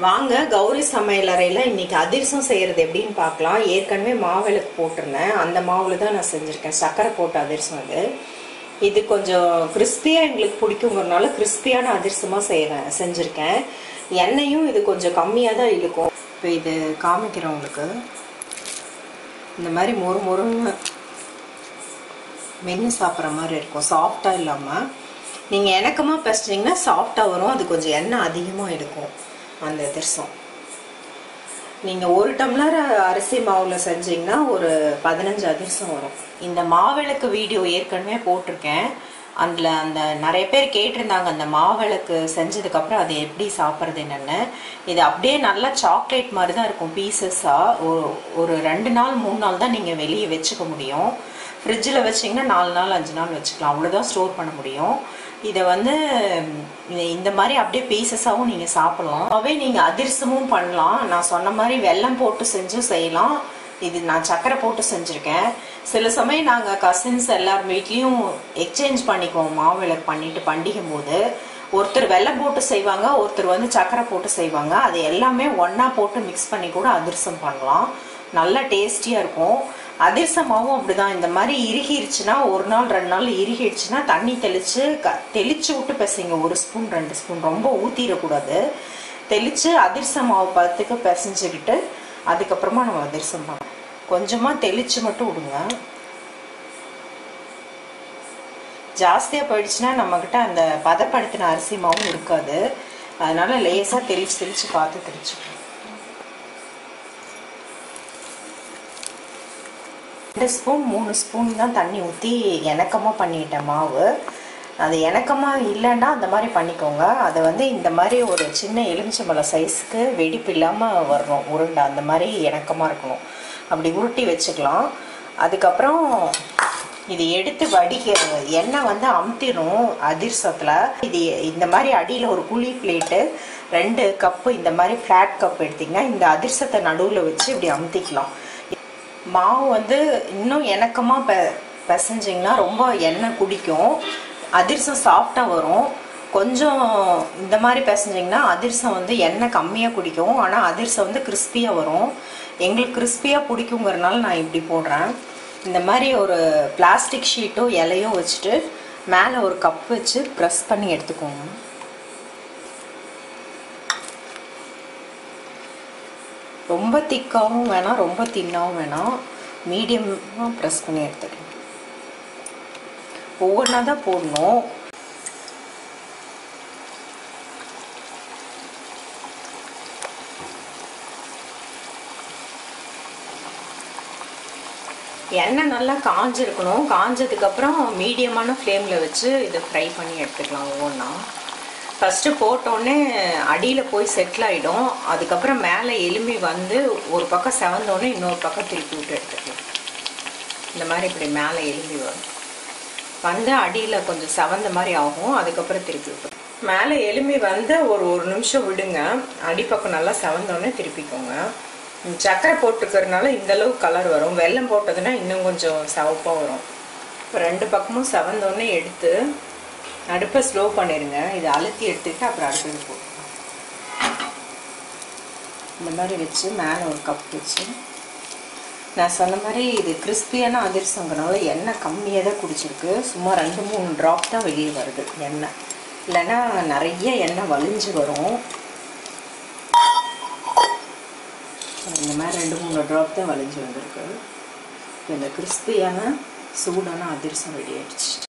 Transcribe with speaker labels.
Speaker 1: வாங்க கௌரி சமையலறையில் இன்னைக்கு அதிரசம் செய்யறது எப்படின்னு பார்க்கலாம் ஏற்கனவே மாவிளக்கு போட்டிருந்தேன் அந்த மாவுல தான் நான் செஞ்சுருக்கேன் சர்க்கரை போட்ட அதிரசம் இது இது கொஞ்சம் கிறிஸ்பியாக எங்களுக்கு பிடிக்குங்கிறனால கிறிஸ்பியான அதிரசமாக செய்கிறேன் செஞ்சுருக்கேன் எண்ணெயும் இது கொஞ்சம் கம்மியாக தான் இழுக்கும் இப்போ இது காமிக்கிறேன் உங்களுக்கு இந்த மாதிரி மொறு மொறுன்னு மென்று சாப்பிட்ற மாதிரி இருக்கும் சாஃப்டாக இல்லாமல் நீங்கள் இணக்கமாக பேசிட்டிங்கன்னா சாஃப்டாக வரும் அது கொஞ்சம் எண்ணெய் அதிகமாக எடுக்கும் அந்த அதிரசம் நீங்கள் ஒரு டம்ளர் அரிசி மாவில் செஞ்சீங்கன்னா ஒரு பதினஞ்சு அதிரசம் வரும் இந்த மாவிளக்கு வீடியோ ஏற்கனவே போட்டிருக்கேன் அதில் அந்த நிறைய பேர் கேட்டிருந்தாங்க அந்த மாவிளக்கு செஞ்சதுக்கப்புறம் அது எப்படி சாப்பிட்றது என்னென்னு இது அப்படியே நல்லா சாக்லேட் மாதிரி தான் இருக்கும் பீசஸாக ஒரு ஒரு ரெண்டு நாள் மூணு நாள் தான் நீங்கள் வெளியே வச்சுக்க முடியும் ஃப்ரிட்ஜில் வச்சிங்கன்னா நாலு நாள் அஞ்சு நாள் வச்சுக்கலாம் அவ்வளோதான் ஸ்டோர் பண்ண முடியும் இதை வந்து இந்த மாதிரி அப்படியே பீசஸாகவும் நீங்கள் சாப்பிடலாம் அவே நீங்கள் அதிரசமும் பண்ணலாம் நான் சொன்ன மாதிரி வெல்லம் போட்டு செஞ்சும் செய்யலாம் இது நான் சக்கரை போட்டு செஞ்சுருக்கேன் சில சமயம் நாங்கள் கசின்ஸ் எல்லார் வீட்லேயும் எக்ஸ்சேஞ்ச் பண்ணிக்குவோம் மாவிளக்கு பண்ணிட்டு பண்டிகை போது ஒருத்தர் வெல்லம் போட்டு செய்வாங்க ஒருத்தர் வந்து சக்கரை போட்டு செய்வாங்க அது எல்லாமே ஒன்றா போட்டு மிக்ஸ் பண்ணி கூட அதிரசம் பண்ணலாம் நல்லா டேஸ்டியாக இருக்கும் அதிரசமாகவும் அப்படிதான் இந்த மாதிரி இறுகிருச்சுன்னா ஒரு நாள் ரெண்டு நாள் இறுகிடுச்சுன்னா தண்ணி தெளித்து க தெளித்து விட்டு பிசைங்க ஒரு ஸ்பூன் ரெண்டு ஸ்பூன் ரொம்ப ஊற்றிடக்கூடாது தெளித்து அதிரச மாவு பதத்துக்கு பிசைஞ்சுக்கிட்டு அதுக்கப்புறமா நம்ம அதிரசம் பண்ணலாம் கொஞ்சமாக தெளித்து மட்டும் விடுங்க ஜாஸ்தியாக போயிடுச்சுன்னா நம்மக்கிட்ட அந்த பதப்படுத்தின அரிசி மாவும் இருக்காது அதனால லேசாக தெளித்து தெளித்து பார்த்து தெளிச்சுக்கணும் ரெண்டு ஸ்பூன் மூணு ஸ்பூன் தான் தண்ணி ஊற்றி இணக்கமாக பண்ணிட்டேன் மாவு அது இணக்கமாக இல்லைன்னா அந்த மாதிரி பண்ணிக்கோங்க அதை வந்து இந்த மாதிரி ஒரு சின்ன எலுமிச்சம்பழம் சைஸுக்கு வெடிப்பு இல்லாமல் வரணும் உருண்டை அந்த மாதிரி இணக்கமாக இருக்கணும் அப்படி உருட்டி வச்சுக்கலாம் அதுக்கப்புறம் இது எடுத்து வடிக்க எண்ணெய் வந்து அமுத்திடும் அதிர்சத்தில் இது இந்த மாதிரி அடியில் ஒரு குழி பிளேட்டு ரெண்டு கப்பு இந்த மாதிரி ஃப்ளாட் கப் எடுத்திங்கன்னா இந்த அதிர்சத்தை நடுவில் வச்சு இப்படி அமுத்திக்கலாம் மாவு வந்து இன்னும் இணக்கமாக பெ பிசைஞ்சிங்கன்னா ரொம்ப எண்ணெய் குடிக்கும் அதிரசம் சாஃப்டாக வரும் கொஞ்சம் இந்த மாதிரி பிசைஞ்சிங்கன்னா அதிரசம் வந்து எண்ணெய் கம்மியாக குடிக்கும் ஆனால் அதிரசம் வந்து கிறிஸ்பியாக வரும் எங்களுக்கு கிறிஸ்பியாக பிடிக்குங்கிறனால நான் இப்படி போடுறேன் இந்த மாதிரி ஒரு பிளாஸ்டிக் ஷீட்டோ இலையோ வச்சுட்டு மேலே ஒரு கப் வச்சு ப்ரெஸ் பண்ணி எடுத்துக்கோங்க ரொம்ப திக்காகவும் வேணாம் ரொம்ப தின்னாகவும் வேணாம் மீடியமாக ப்ரெஸ் பண்ணி எடுத்துக்கலாம் ஒவ்வொன்றா தான் போடணும் எண்ணெய் நல்லா காஞ்சிருக்கணும் காஞ்சதுக்கப்புறம் மீடியமான ஃப்ளேமில் வச்சு இதை ஃப்ரை பண்ணி எடுத்துக்கலாம் ஒவ்வொன்றா ஃபஸ்ட்டு போட்டோடனே அடியில் போய் செட்டில் ஆகிடும் அதுக்கப்புறம் மேலே எலும்பி வந்து ஒரு பக்கம் செவந்தோடனே இன்னொரு பக்கம் திருப்பி விட்டு எடுத்துக்கலாம் இந்த மாதிரி இப்படி மேலே எலும்பி வரும் வந்து அடியில் கொஞ்சம் செவந்த மாதிரி ஆகும் அதுக்கப்புறம் திருப்பி விட்டு மேலே எலும்பி வந்து ஒரு ஒரு நிமிஷம் விடுங்க அடிப்பக்கம் நல்லா செவந்தோடனே திருப்பிக்கோங்க சர்க்கரை போட்டுக்கிறதுனால இந்தளவு கலர் வரும் வெல்லம் போட்டதுன்னா இன்னும் கொஞ்சம் சிவப்பாக வரும் இப்போ ரெண்டு பக்கமும் செவந்தோடனே எடுத்து அடுப்பை ஸ்லோ பண்ணிடுங்க இதை அழுத்தி எடுத்துக்கிட்டு அப்புறம் அடுத்தது போட்டுக்கலாம் இந்த மாதிரி வச்சு மேலே ஒரு கப் வச்சு நான் சொன்ன மாதிரி இது கிறிஸ்பியான அதிரசங்கிறனால எண்ணெய் கம்மியாக தான் குடிச்சிருக்கு சும்மா ரெண்டு மூணு ட்ராப் தான் வெளியே வருது எண்ணெய் இல்லைன்னா நிறைய எண்ணெய் வலிஞ்சு வரும் இந்த மாதிரி ரெண்டு மூணு ட்ராப் தான் வலிஞ்சு வந்திருக்கு இந்த கிறிஸ்பியான சூடான அதிரசம் ரெடி ஆயிடுச்சு